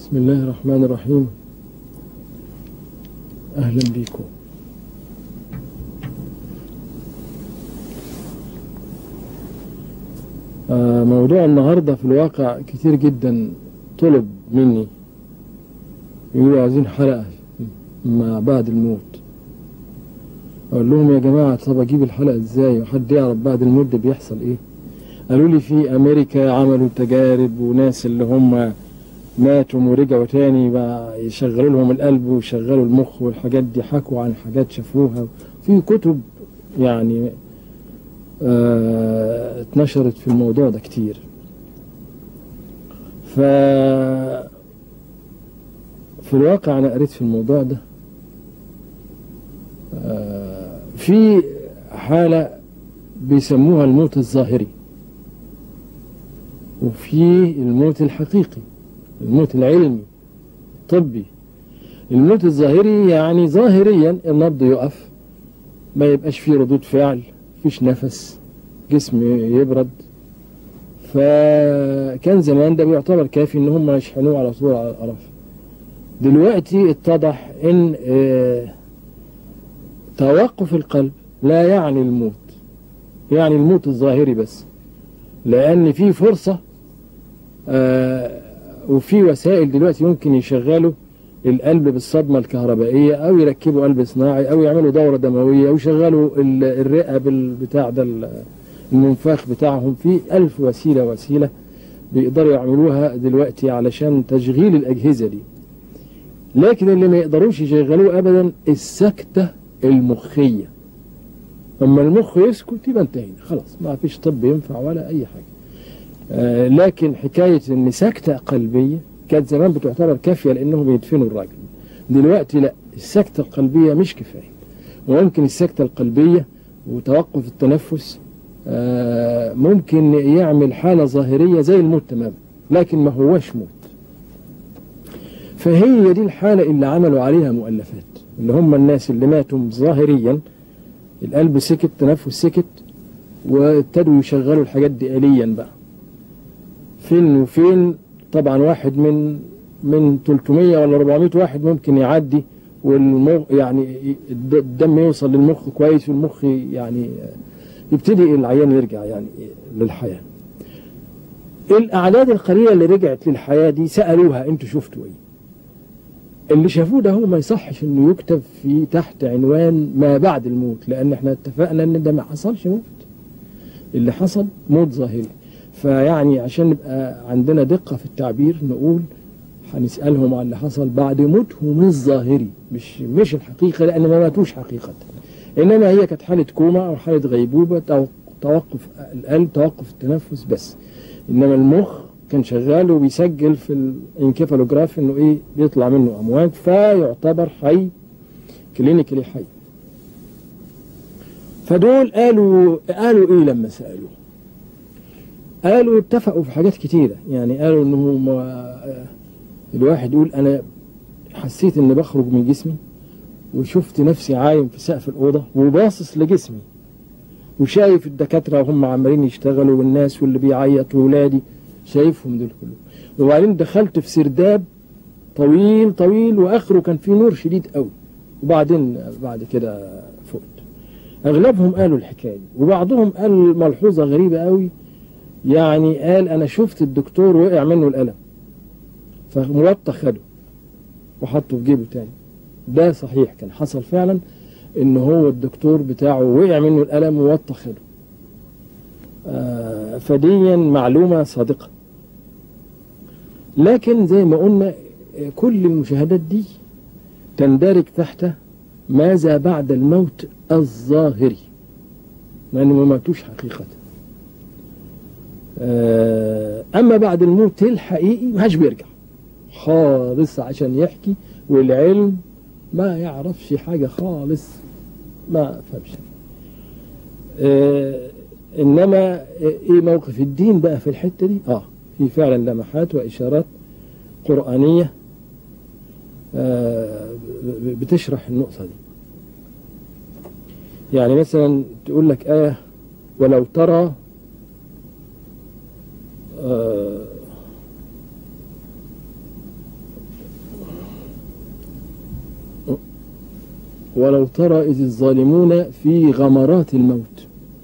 بسم الله الرحمن الرحيم أهلا بكم آه، موضوع النهاردة في الواقع كتير جدا طلب مني يقولوا عايزين حلقة ما بعد الموت أقول لهم يا جماعة طب أجيب الحلقة إزاي وحد يعرف بعد الموت ده بيحصل إيه قالوا لي في أمريكا عملوا تجارب وناس اللي هم ماتوا ورجعوا تاني بقى يشغلوا لهم القلب ويشغلوا المخ والحاجات دي حكوا عن حاجات شافوها في كتب يعني آه اتنشرت في الموضوع ده كتير ف في الواقع انا قريت في الموضوع ده آه في حالة بيسموها الموت الظاهري وفي الموت الحقيقي الموت العلمي الطبي الموت الظاهري يعني ظاهريا النبض يقف ما يبقاش فيه ردود فعل فيش نفس جسم يبرد فكان زمان ده بيعتبر كافي ان هم يشحنوه على طول على القرف دلوقتي اتضح ان اه توقف القلب لا يعني الموت يعني الموت الظاهري بس لان في فرصة اه وفي وسائل دلوقتي يمكن يشغلوا القلب بالصدمة الكهربائية أو يركبوا قلب صناعي أو يعملوا دورة دموية أو يشغلوا الرئة بالبتاع ده المنفاخ بتاعهم في ألف وسيلة وسيلة بيقدروا يعملوها دلوقتي علشان تشغيل الأجهزة دي لكن اللي ما يقدروش يشغلوه أبدا السكتة المخية أما المخ يسكت يبقى انتهينا خلاص ما فيش طب ينفع ولا أي حاجة آه لكن حكاية ان سكتة قلبية كانت زمان بتعتبر كافية لانهم يدفنوا الراجل دلوقتي لا السكتة القلبية مش كفاية وممكن السكتة القلبية وتوقف التنفس آه ممكن يعمل حالة ظاهرية زي الموت تماما لكن ما هوش موت فهي دي الحالة اللي عملوا عليها مؤلفات اللي هم الناس اللي ماتوا ظاهريا القلب سكت تنفس سكت وابتدوا يشغلوا الحاجات دي آليا بقى فين وفين طبعا واحد من من 300 ولا 400 واحد ممكن يعدي والمخ يعني الدم يوصل للمخ كويس والمخ يعني يبتدي العيان يرجع يعني للحياة الأعداد القليلة اللي رجعت للحياة دي سألوها انتوا شفتوا ايه اللي شافوه ده هو ما يصحش انه يكتب في تحت عنوان ما بعد الموت لان احنا اتفقنا ان ده ما حصلش موت اللي حصل موت ظاهري فيعني عشان نبقى عندنا دقة في التعبير نقول هنسألهم على اللي حصل بعد موتهم الظاهري مش مش الحقيقة لأن ما ماتوش حقيقة إنما هي كانت حالة كوما أو حالة غيبوبة توقف القلب توقف التنفس بس إنما المخ كان شغال وبيسجل في الانكفالوجراف إنه إيه بيطلع منه أمواج فيعتبر حي كلينيكالي حي فدول قالوا قالوا إيه لما سألوه قالوا اتفقوا في حاجات كتيرة يعني قالوا انه الواحد يقول انا حسيت اني بخرج من جسمي وشفت نفسي عايم في سقف الأوضة وباصص لجسمي وشايف الدكاترة وهم عمالين يشتغلوا والناس واللي بيعيط وولادي شايفهم دول كلهم وبعدين دخلت في سرداب طويل طويل واخره كان فيه نور شديد قوي وبعدين بعد كده فقت اغلبهم قالوا الحكايه دي وبعضهم قال ملحوظه غريبه قوي يعني قال انا شفت الدكتور وقع منه القلم فموطى خده وحطه في جيبه تاني ده صحيح كان حصل فعلا ان هو الدكتور بتاعه وقع منه القلم ووطى خده آه فديا معلومة صادقة لكن زي ما قلنا كل المشاهدات دي تندرج تحت ماذا بعد الموت الظاهري لأنه ما ماتوش حقيقة أما بعد الموت الحقيقي ما حدش بيرجع خالص عشان يحكي والعلم ما يعرفش حاجة خالص ما فهمش آه إنما إيه موقف الدين بقى في الحتة دي آه في فعلا لمحات وإشارات قرآنية آه بتشرح النقطة دي يعني مثلا تقول لك آية ولو ترى آه ولو ترى إذ الظالمون في غمرات الموت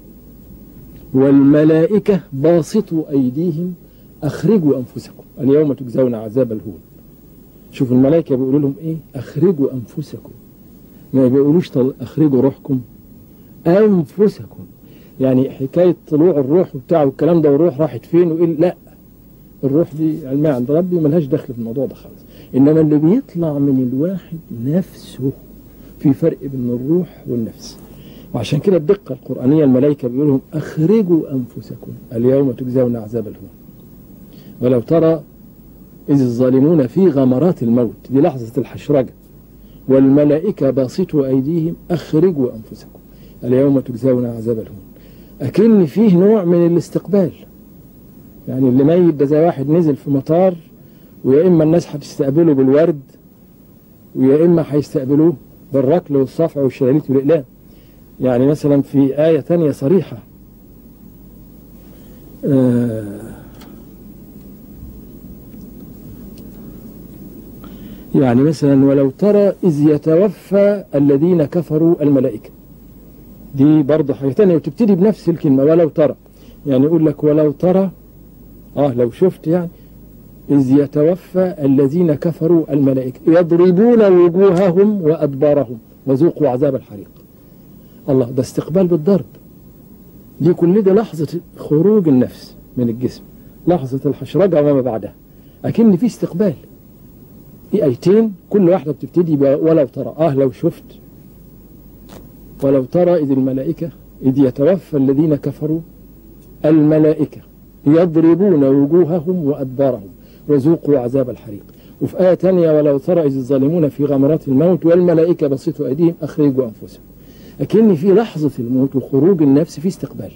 والملائكة باسطوا أيديهم أخرجوا أنفسكم اليوم تجزون عذاب الهون شوف الملائكة بيقولوا لهم إيه أخرجوا أنفسكم ما بيقولوش طل... أخرجوا روحكم أنفسكم يعني حكاية طلوع الروح وبتاع والكلام ده والروح راحت فين وإيه لا الروح دي علمها عند ربي ملهاش دخل في الموضوع ده خالص إنما اللي بيطلع من الواحد نفسه في فرق بين الروح والنفس وعشان كده الدقة القرآنية الملائكة بيقول لهم أخرجوا أنفسكم اليوم تجزون عذاب الهون ولو ترى إذ الظالمون في غمرات الموت دي لحظة الحشرجة والملائكة باسطوا أيديهم أخرجوا أنفسكم اليوم تجزون عذاب الهون أكن فيه نوع من الاستقبال يعني اللي ميت ده زي واحد نزل في مطار ويا إما الناس هتستقبله بالورد ويا إما هيستقبلوه بالركل والصفع والشلاليت والإقلام يعني مثلا في آية تانية صريحة آه يعني مثلا ولو ترى إذ يتوفى الذين كفروا الملائكة دي برضه حاجة تانية وتبتدي بنفس الكلمة ولو ترى يعني يقول لك ولو ترى اه لو شفت يعني إذ يتوفى الذين كفروا الملائكة يضربون وجوههم وأدبارهم وذوقوا عذاب الحريق الله ده استقبال بالضرب دي كل ده لحظة خروج النفس من الجسم لحظة الحشرجة وما بعدها أكن في استقبال في آيتين كل واحدة بتبتدي ولو ترى آه لو شفت ولو ترى إذ الملائكة إذ يتوفى الذين كفروا الملائكة يضربون وجوههم وأدبارهم وذوقوا عذاب الحريق وفي آية تانية ولو ترى إذ الظالمون في غمرات الموت والملائكة بسطوا أيديهم أخرجوا أنفسهم أكن في لحظة الموت وخروج النفس في استقبال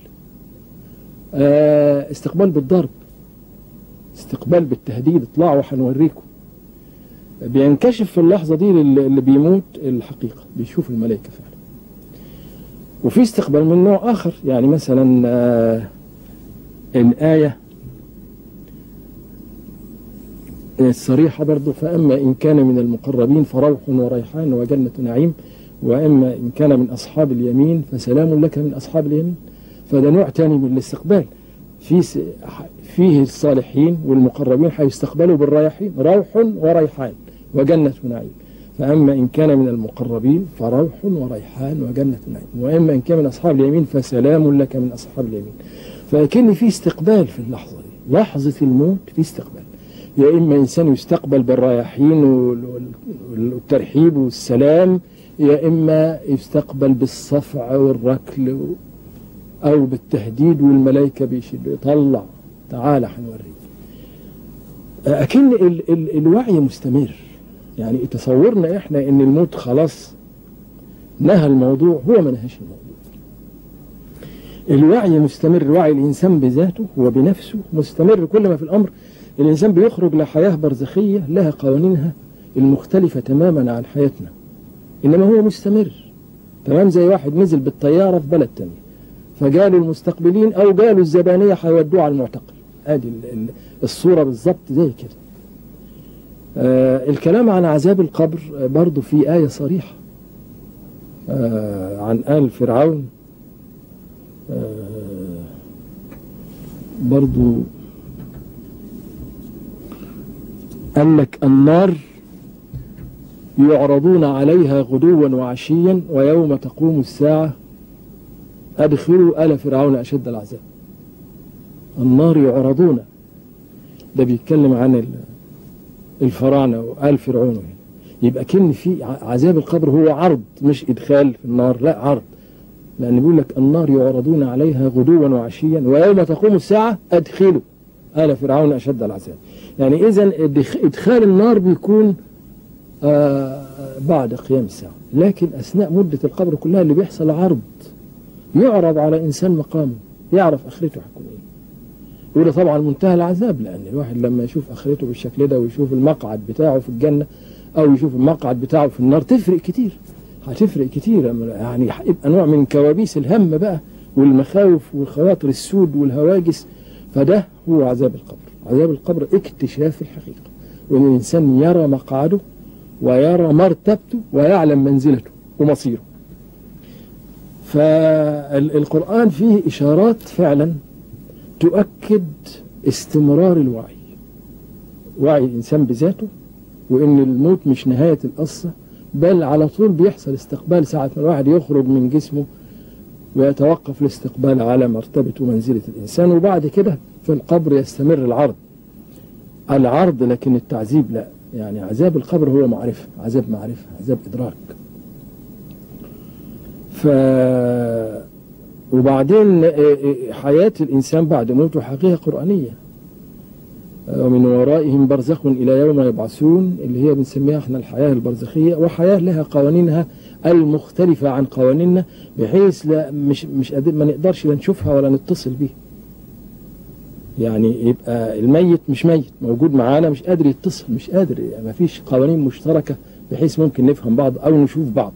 آه استقبال بالضرب استقبال بالتهديد اطلعوا هنوريكم بينكشف في اللحظة دي اللي بيموت الحقيقة بيشوف الملائكة فعلا وفي استقبال من نوع آخر يعني مثلا آه الآية الصريحة برضو فأما إن كان من المقربين فروح وريحان وجنة نعيم وأما إن كان من أصحاب اليمين فسلام لك من أصحاب اليمين فده نوع تاني من الاستقبال في فيه الصالحين والمقربين هيستقبلوا بالرياحين روح وريحان وجنة نعيم فأما إن كان من المقربين فروح وريحان وجنة نعيم وأما إن كان من أصحاب اليمين فسلام لك من أصحاب اليمين فأكن في استقبال في اللحظة دي لحظة الموت في استقبال يا إما إنسان يستقبل بالرياحين والترحيب والسلام يا إما يستقبل بالصفع والركل أو بالتهديد والملائكة بيشد طلع تعال هنوريك أكن ال ال الوعي مستمر يعني تصورنا إحنا إن الموت خلاص نهى الموضوع هو ما نهاش الموضوع الوعي مستمر وعي الإنسان بذاته وبنفسه مستمر كل ما في الأمر الإنسان بيخرج لحياة برزخية لها قوانينها المختلفة تماما عن حياتنا إنما هو مستمر تمام زي واحد نزل بالطيارة في بلد تاني فجالوا المستقبلين أو جالوا الزبانية هيودوه على المعتقل ادي الصورة بالظبط زي كده آه الكلام عن عذاب القبر برضو في آية صريحة آه عن آل فرعون آه برضو قال لك النار يعرضون عليها غدوا وعشيا ويوم تقوم الساعة أدخلوا آل فرعون أشد العذاب النار يعرضون ده بيتكلم عن الفراعنة وآل فرعون يبقى كن في عذاب القبر هو عرض مش إدخال في النار لا عرض لأن بيقول لك النار يعرضون عليها غدوا وعشيا ويوم تقوم الساعة أدخلوا آل فرعون أشد العذاب يعني إذا إدخال النار بيكون آه بعد قيام الساعة لكن أثناء مدة القبر كلها اللي بيحصل عرض يعرض على إنسان مقامه يعرف آخرته هتكون إيه وده طبعا منتهى العذاب لأن الواحد لما يشوف آخرته بالشكل ده ويشوف المقعد بتاعه في الجنة أو يشوف المقعد بتاعه في النار تفرق كتير هتفرق كتير يعني هيبقى نوع من كوابيس الهم بقى والمخاوف والخواطر السود والهواجس فده هو عذاب القبر عذاب القبر اكتشاف الحقيقة وإن الإنسان يرى مقعده ويرى مرتبته ويعلم منزلته ومصيره فالقرآن فيه إشارات فعلا تؤكد استمرار الوعي وعي الإنسان بذاته وإن الموت مش نهاية القصة بل على طول بيحصل استقبال ساعة ما الواحد يخرج من جسمه ويتوقف الاستقبال على مرتبة ومنزلة الإنسان وبعد كده في القبر يستمر العرض العرض لكن التعذيب لا يعني عذاب القبر هو معرفة عذاب معرفة عذاب إدراك ف وبعدين حياة الإنسان بعد موته حقيقة قرآنية ومن ورائهم برزخ إلى يوم يبعثون اللي هي بنسميها احنا الحياة البرزخية وحياة لها قوانينها المختلفة عن قوانيننا بحيث لا مش مش قادر ما نقدرش لا نشوفها ولا نتصل بيها يعني يبقى الميت مش ميت موجود معانا مش قادر يتصل مش قادر يعني ما فيش قوانين مشتركة بحيث ممكن نفهم بعض أو نشوف بعض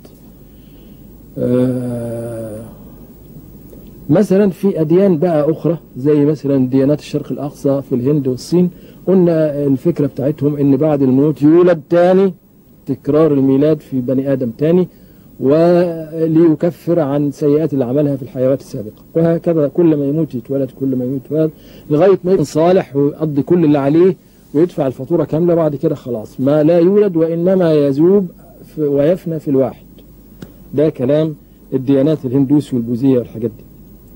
آه مثلا في أديان بقى أخرى زي مثلا ديانات الشرق الأقصى في الهند والصين قلنا الفكرة بتاعتهم إن بعد الموت يولد تاني تكرار الميلاد في بني آدم تاني وليكفر عن سيئات اللي عملها في الحيوات السابقة وهكذا كل ما يموت يتولد كل ما يموت يتولد لغاية ما يكون صالح ويقضي كل اللي عليه ويدفع الفاتورة كاملة بعد كده خلاص ما لا يولد وإنما يذوب ويفنى في الواحد ده كلام الديانات الهندوس والبوذية والحاجات دي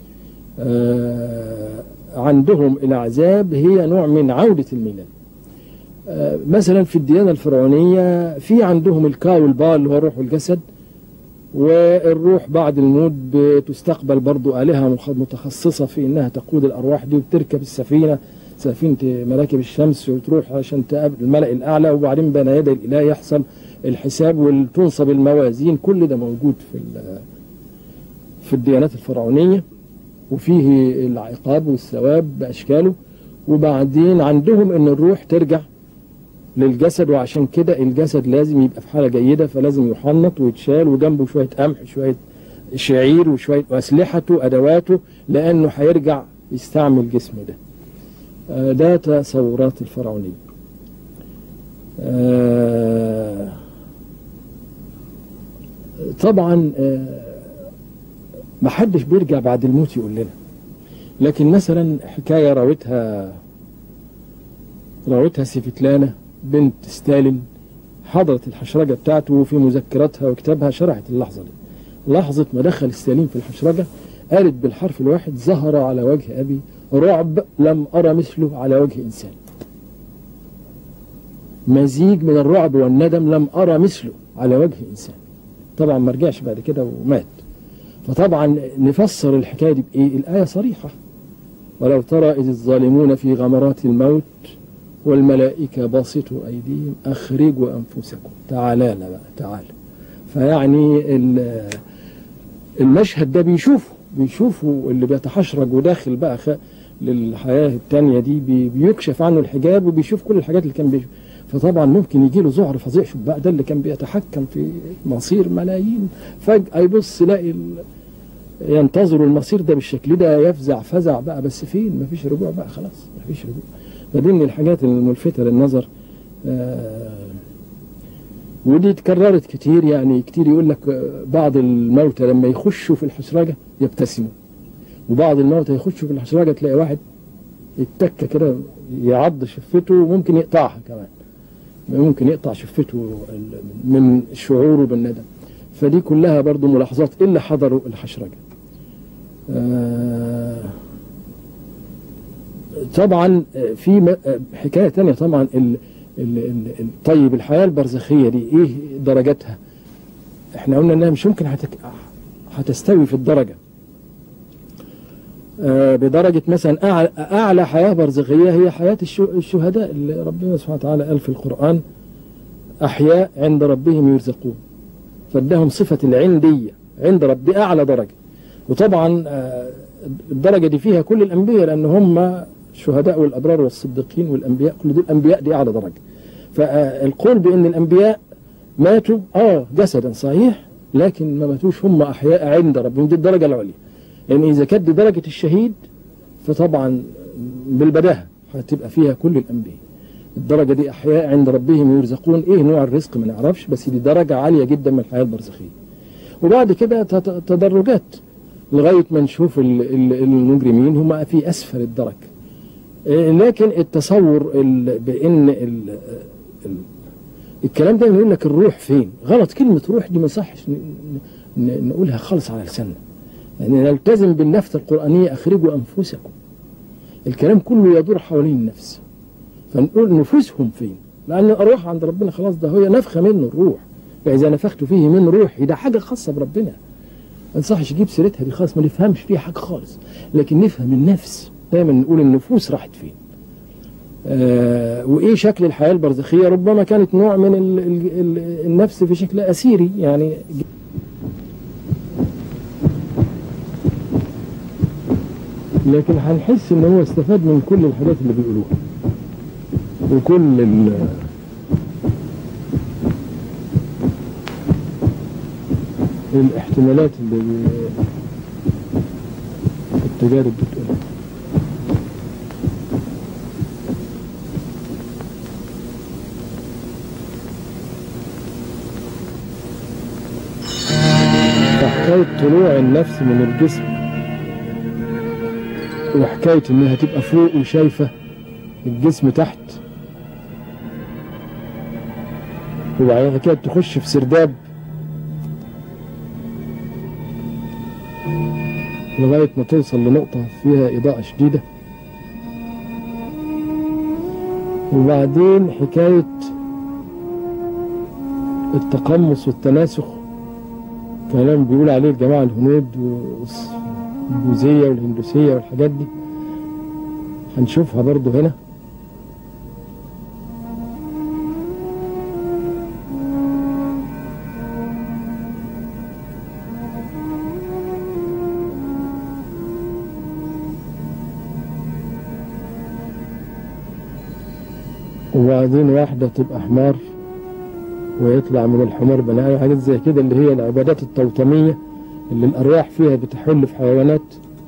آه عندهم العذاب هي نوع من عودة الميلاد آه مثلا في الديانة الفرعونية في عندهم الكا والبا اللي هو الروح والجسد والروح بعد الموت بتستقبل برضو آلهة متخصصة في إنها تقود الأرواح دي وبتركب السفينة سفينة مراكب الشمس وتروح عشان تقابل الملأ الأعلى وبعدين بين يدي الإله يحصل الحساب وتنصب الموازين كل ده موجود في في الديانات الفرعونية وفيه العقاب والثواب بأشكاله وبعدين عندهم ان الروح ترجع للجسد وعشان كده الجسد لازم يبقى في حالة جيدة فلازم يحنط ويتشال وجنبه شوية قمح شوية شعير وشوية أسلحته أدواته لأنه هيرجع يستعمل جسمه ده آه ده تصورات الفرعونية آه طبعا آه ما حدش بيرجع بعد الموت يقول لنا لكن مثلا حكاية راوتها راوتها سيفيتلانا بنت ستالين حضرت الحشرجة بتاعته وفي مذكراتها وكتابها شرحت اللحظة دي لحظة ما دخل ستالين في الحشرجة قالت بالحرف الواحد ظهر على وجه أبي رعب لم أرى مثله على وجه إنسان مزيج من الرعب والندم لم أرى مثله على وجه إنسان طبعا ما رجعش بعد كده ومات فطبعا نفسر الحكاية دي بإيه الآية صريحة ولو ترى إذ الظالمون في غمرات الموت والملائكة باسطوا أيديهم أخرجوا أنفسكم تعالى بقى تعالى فيعني المشهد ده بيشوفه بيشوفوا اللي بيتحشرج وداخل بقى خ... للحياة التانية دي بي... بيكشف عنه الحجاب وبيشوف كل الحاجات اللي كان بيشوف فطبعا ممكن يجي له ذعر فظيع شوف بقى ده اللي كان بيتحكم في مصير ملايين فجأة يبص يلاقي ال... ينتظر المصير ده بالشكل ده يفزع فزع بقى بس فين مفيش رجوع بقى خلاص مفيش رجوع فدي من الحاجات الملفتة للنظر آه ودي اتكررت كتير يعني كتير يقول لك بعض الموتى لما يخشوا في الحشرجة يبتسموا وبعض الموتى يخشوا في الحشرجة تلاقي واحد يتك كده يعض شفته وممكن يقطعها كمان ممكن يقطع شفته من شعوره بالندم فدي كلها برضو ملاحظات إلا حضروا الحشرجة آه طبعا في حكاية تانية طبعا ال طيب الحياة البرزخية دي ايه درجاتها احنا قلنا انها مش ممكن هتك... هتستوي في الدرجة آه بدرجة مثلا أعلى, أعلى حياة برزخية هي حياة الشهداء اللي ربنا سبحانه وتعالى قال في القرآن أحياء عند ربهم يرزقون فادهم صفة العندية عند ربي أعلى درجة وطبعا آه الدرجة دي فيها كل الأنبياء لأن هم الشهداء والأبرار والصديقين والأنبياء كل دول أنبياء دي أعلى درجة فالقول بأن الأنبياء ماتوا آه جسدا صحيح لكن ما ماتوش هم أحياء عند ربهم دي الدرجة العليا لأن يعني إذا كانت دي درجة الشهيد فطبعا بالبداهة هتبقى فيها كل الأنبياء الدرجة دي أحياء عند ربهم يرزقون إيه نوع الرزق ما نعرفش بس دي درجة عالية جدا من الحياة البرزخية وبعد كده تت- تدرجات لغاية ما نشوف ال- ال- المجرمين هم في أسفل الدرك إيه، لكن التصور ال- بأن ال- ال- الكلام ده يقول لك الروح فين غلط كلمة روح دي ما يصحش ن- ن- نقولها خالص على لساننا يعني نلتزم بالنفس القرآنية أخرجوا أنفسكم الكلام كله يدور حوالين النفس فنقول نفوسهم فين لأن الأرواح عند ربنا خلاص ده هي نفخة منه الروح فإذا نفخت فيه من روحي ده حاجة خاصة بربنا ما ينصحش يجيب سيرتها دي خالص ما نفهمش فيها حاجة خالص لكن نفهم النفس دايما نقول النفوس راحت فين آه وايه شكل الحياه البرزخيه ربما كانت نوع من ال ال ال النفس في شكل اسيري يعني لكن هنحس ان هو استفاد من كل الحاجات اللي بيقولوها وكل ال الاحتمالات اللي بي- التجارب بتقولها فحكاية طلوع النفس من الجسم وحكاية إنها تبقى فوق وشايفة الجسم تحت وبعدين كده تخش في سرداب لغاية ما توصل لنقطة فيها إضاءة شديدة وبعدين حكاية التقمص والتناسخ كلام بيقول عليه الجماعة الهنود والبوذية والهندوسية والحاجات دي هنشوفها برضو هنا وبعدين واحدة تبقى حمار ويطلع من الحمار بني آدم حاجات زي كده اللي هي العبادات التوطمية اللي الأرواح فيها بتحل في حيوانات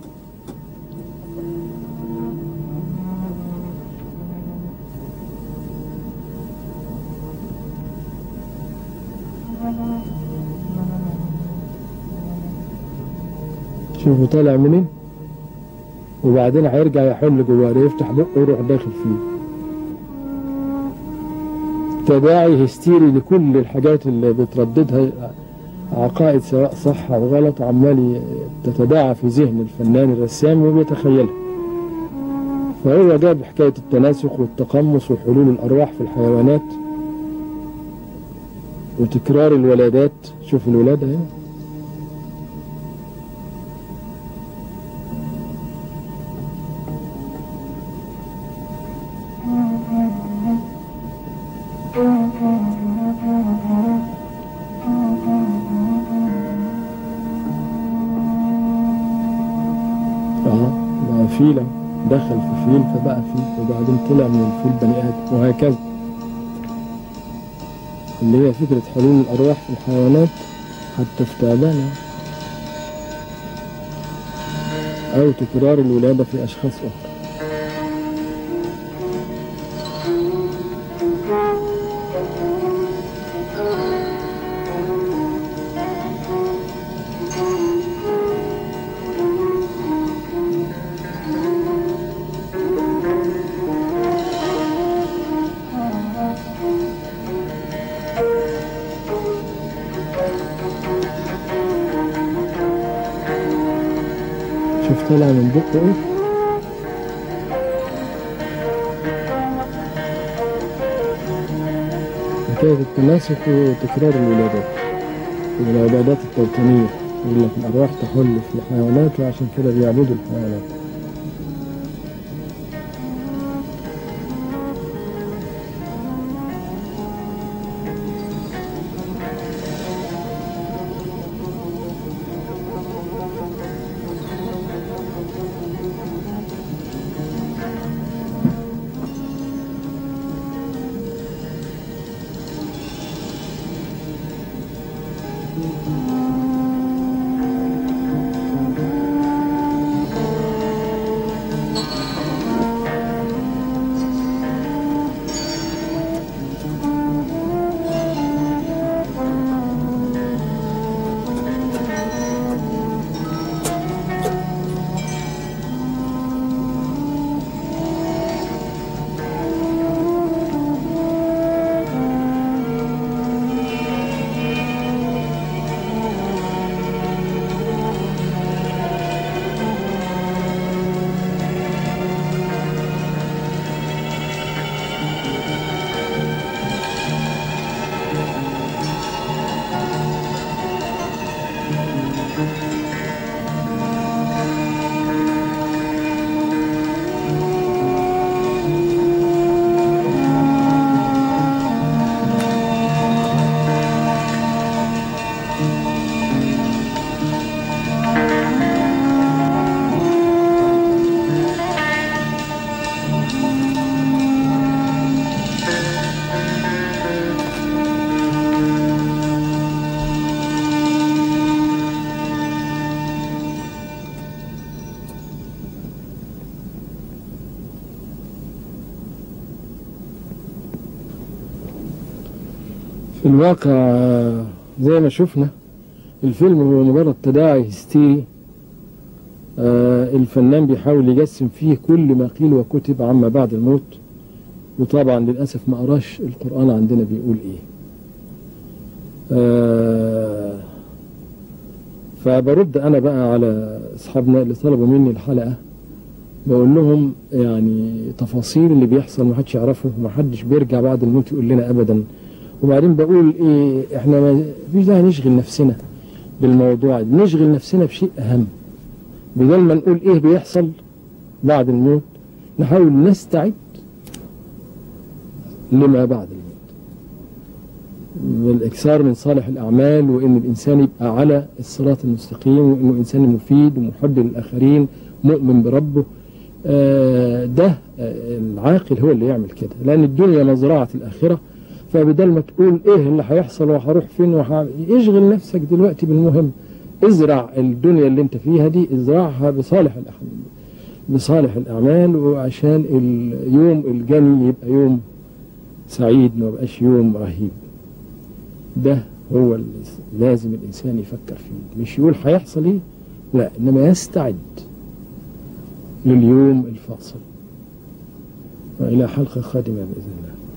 شوفوا طالع منين وبعدين هيرجع يحل جواه يفتح بقه ويروح داخل فيه تداعي هستيري لكل الحاجات اللي بترددها عقائد سواء صح أو غلط عمال تتداعى في ذهن الفنان الرسام وبيتخيلها فهو جاب حكاية التناسخ والتقمص وحلول الأرواح في الحيوانات وتكرار الولادات شوف الولادة هنا اه بقى فيلة دخل في فيل فبقى فيل وبعدين طلع من الفيل بني آدم وهكذا اللي هي فكرة حلول الأرواح في الحيوانات حتى في تعبانة أو تكرار الولادة في أشخاص أخرى شوف طلع من بقه ايه حكاية التناسخ وتكرار الولادات والعبادات التوطنية يقول لك الأرواح تحل في الحيوانات وعشان كده بيعبدوا الحيوانات في الواقع آه، زي ما شفنا الفيلم هو مجرد تداعي هستيري آه، الفنان بيحاول يجسم فيه كل ما قيل وكتب عما بعد الموت وطبعا للأسف ما قراش القرآن عندنا بيقول إيه آه، فبرد أنا بقى على أصحابنا اللي طلبوا مني الحلقة بقول لهم يعني تفاصيل اللي بيحصل ما حدش يعرفه وما حدش بيرجع بعد الموت يقول لنا أبدا وبعدين بقول إيه إحنا ما فيش داعي نشغل نفسنا بالموضوع ده نشغل نفسنا بشيء أهم بدل ما نقول إيه بيحصل بعد الموت نحاول نستعد لما بعد الموت بالإكثار من صالح الأعمال وإن الإنسان يبقى على الصراط المستقيم وإنه إنسان مفيد ومحب للآخرين مؤمن بربه آه، ده آه، العاقل هو اللي يعمل كده لأن الدنيا مزرعة الآخرة فبدل ما تقول إيه اللي هيحصل وهروح فين وهعمل اشغل نفسك دلوقتي بالمهم ازرع الدنيا اللي انت فيها دي ازرعها بصالح الأعمال بصالح الأعمال وعشان اليوم الجني يبقى يوم سعيد ما يبقاش يوم رهيب ده هو اللي لازم الإنسان يفكر فيه مش يقول هيحصل إيه لا إنما يستعد لليوم الفاصل وإلى حلقة قادمة بإذن الله